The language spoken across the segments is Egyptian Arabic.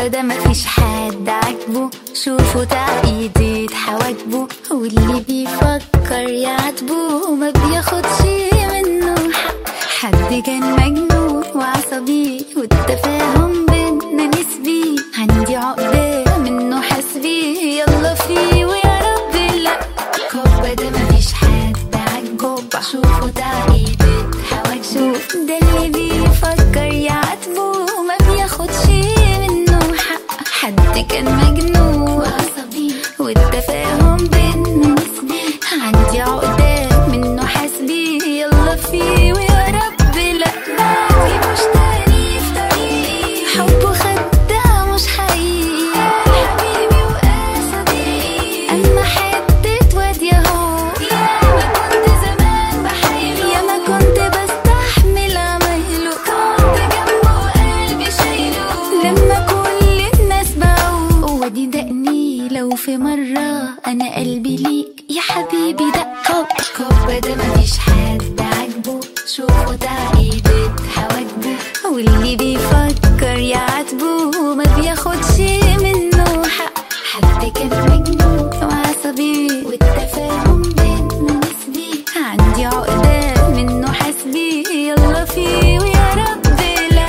ده مفيش حد عاجبه شوفوا تعقيدة حواجبه واللي بيفكر يعاتبه وما بياخدش منه حق حد كان مجنون وعصبي والتفاهم بينا نسبي عندي عقدة منه حسبي يلا فيه ويا رب لا كوبا ده مفيش حد عاجبه شوفوا تعقيدة حواجبه ده اللي بيفكر يعاتبه وما بياخدش منه حق حد كان مجنون وعصبي والتفاهم بينا نسبي عندي عقدة منه حسبي يلا فيه ويا رب لا بعدي مش تاني في طريقي حبه خداع مش حقيقي حبيبي وقاسي اما حتة واد ياهو يا ما كنت زمان بحايله يا ما كنت بستحمل عمايله كنت جنبه وقلبي شايله لما كل الناس باعوا ودي دقني لو في مرة أنا قلبي ليك يا حبيبي دق كوب كوب ده مفيش حد عاجبه شوفوا تعقيدة حواجبه واللي بيفكر يعاتبه وما بياخدش منه حق حد كان مجنون وعصبي والتفاهم بينا نسبي عندي عقدة منه حسبي يلا فيه ويا رب لا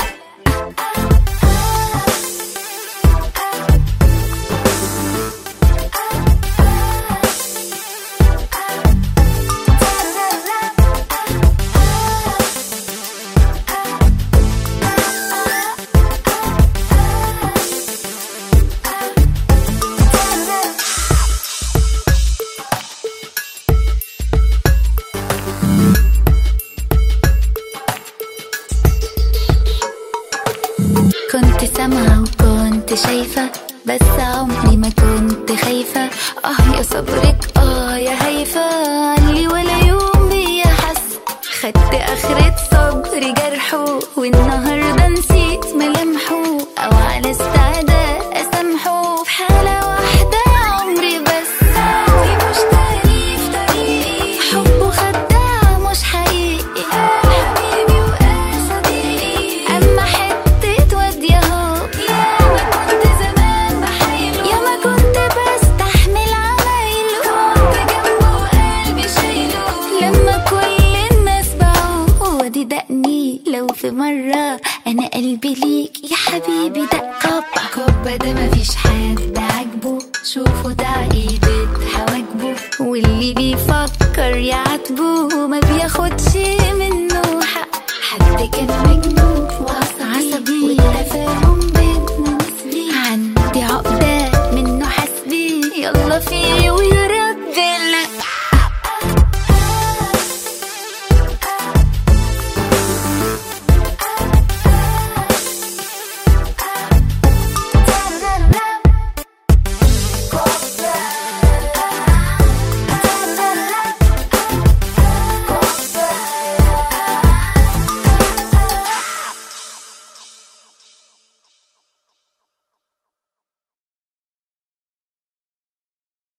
كنت سامعة وكنت شايفة بس عمري ما كنت خايفة اه يا صبرك اه يا هيفا علي ولا يوم بيا حس خدت اخرة صبري جرحه والنهاردة نسيت ملامحه او على استعداد اسامحه في حالة واحدة عمري بس بعدي مش تاني في طريقي حبه خداع مش حقيقي حبيبي وقاسي اما حتة واد ياهو يا ما كنت زمان بحايله يا ما كنت بستحمل عمايله كنت جنبه وقلبي شايله لما كل الناس باعوا ودي دقني لو في مرة أنا قلبي ليك يا حبيبي دق كوبا كوبا ده مفيش حد عاجبه شوفوا تعقيدة حواجبه واللي بيفكر يعاتبه وما بياخدش